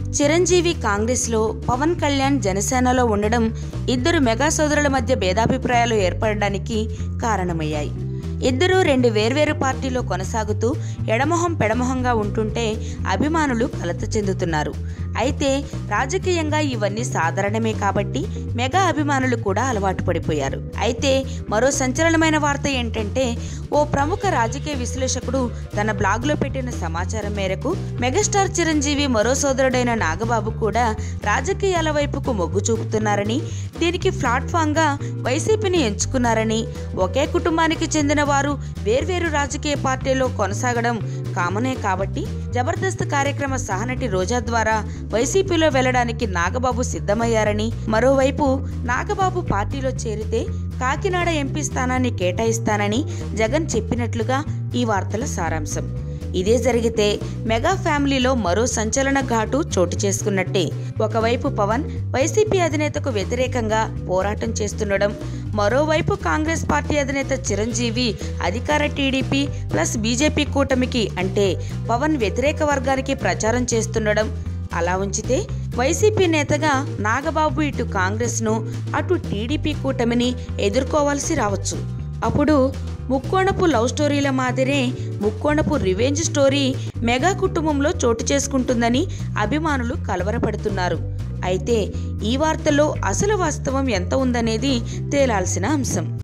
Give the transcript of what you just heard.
చిరంజీవి కాంగ్రెస్లో పవన్ కళ్యాణ్ జనసేనలో ఉండడం ఇద్దరు మెగా సోదరుల మధ్య భేదాభిప్రాయాలు ఏర్పడడానికి కారణమయ్యాయి ఇద్దరూ రెండు వేర్వేరు పార్టీలో కొనసాగుతూ ఎడమొహం పెడమొహంగా ఉంటుంటే అభిమానులు కలత చెందుతున్నారు అయితే రాజకీయంగా ఇవన్నీ సాధారణమే కాబట్టి మెగా అభిమానులు కూడా అలవాటు పడిపోయారు అయితే మరో సంచలనమైన వార్త ఏంటంటే ఓ ప్రముఖ రాజకీయ విశ్లేషకుడు తన బ్లాగ్లో పెట్టిన సమాచారం మేరకు మెగాస్టార్ చిరంజీవి మరో సోదరుడైన నాగబాబు కూడా రాజకీయాల వైపుకు మొగ్గు చూపుతున్నారని దీనికి ప్లాట్ఫామ్గా వైసీపీని ఎంచుకున్నారని ఒకే కుటుంబానికి చెందిన వారు వేర్వేరు రాజకీయ పార్టీల్లో కొనసాగడం కామనే కాబట్టి జబర్దస్త్ కార్యక్రమ సహనటి రోజా ద్వారా వైసీపీలో వెళ్లడానికి నాగబాబు సిద్ధమయ్యారని మరోవైపు నాగబాబు పార్టీలో చేరితే కాకినాడ ఎంపీ స్థానాన్ని కేటాయిస్తానని జగన్ చెప్పినట్లుగా ఈ వార్తల సారాంశం ఇదే జరిగితే మెగా ఫ్యామిలీలో మరో సంచలన ఘాటు చోటు చేసుకున్నట్టే ఒకవైపు పవన్ వైసీపీ అధినేతకు వ్యతిరేకంగా పోరాటం చేస్తుండడం మరోవైపు కాంగ్రెస్ పార్టీ అధినేత చిరంజీవి అధికార టీడీపీ ప్లస్ బీజేపీ కూటమికి అంటే పవన్ వ్యతిరేక వర్గానికి ప్రచారం చేస్తుండడం అలా ఉంచితే వైసీపీ నేతగా నాగబాబు ఇటు కాంగ్రెస్ను అటు టీడీపీ కూటమిని ఎదుర్కోవాల్సి రావచ్చు అప్పుడు ముక్కోణపు లవ్ స్టోరీల మాదిరే ముక్కోణపు రివెంజ్ స్టోరీ మెగా కుటుంబంలో చోటు చేసుకుంటుందని అభిమానులు కలవరపడుతున్నారు అయితే ఈ వార్తలో అసలు వాస్తవం ఎంత ఉందనేది తేలాల్సిన అంశం